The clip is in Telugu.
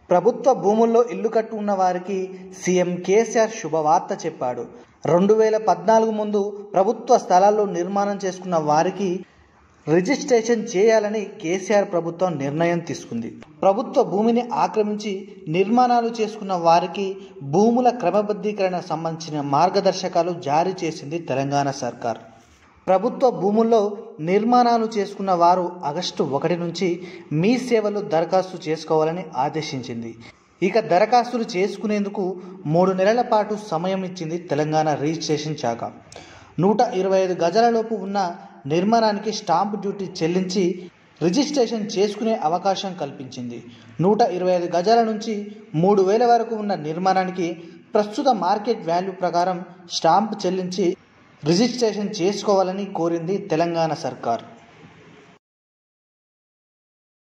ప్రభుత్వ భూముల్లో ఇల్లు కట్టు ఉన్న వారికి సీఎం కేసీఆర్ శుభవార్త చెప్పాడు రెండు వేల పద్నాలుగు ముందు ప్రభుత్వ స్థలాల్లో నిర్మాణం చేసుకున్న వారికి రిజిస్ట్రేషన్ చేయాలని కేసీఆర్ ప్రభుత్వం నిర్ణయం తీసుకుంది ప్రభుత్వ భూమిని ఆక్రమించి నిర్మాణాలు చేసుకున్న వారికి భూముల క్రమబద్ధీకరణ సంబంధించిన మార్గదర్శకాలు జారీ చేసింది తెలంగాణ సర్కార్ ప్రభుత్వ భూముల్లో నిర్మాణాలు చేసుకున్న వారు ఆగస్టు ఒకటి నుంచి మీ సేవలు దరఖాస్తు చేసుకోవాలని ఆదేశించింది ఇక దరఖాస్తులు చేసుకునేందుకు మూడు నెలల పాటు సమయం ఇచ్చింది తెలంగాణ రిజిస్ట్రేషన్ శాఖ నూట ఇరవై ఐదు గజాలలోపు ఉన్న నిర్మాణానికి స్టాంప్ డ్యూటీ చెల్లించి రిజిస్ట్రేషన్ చేసుకునే అవకాశం కల్పించింది నూట ఇరవై ఐదు గజాల నుంచి మూడు వేల వరకు ఉన్న నిర్మాణానికి ప్రస్తుత మార్కెట్ వాల్యూ ప్రకారం స్టాంప్ చెల్లించి రిజిస్ట్రేషన్ చేసుకోవాలని కోరింది తెలంగాణ సర్కార్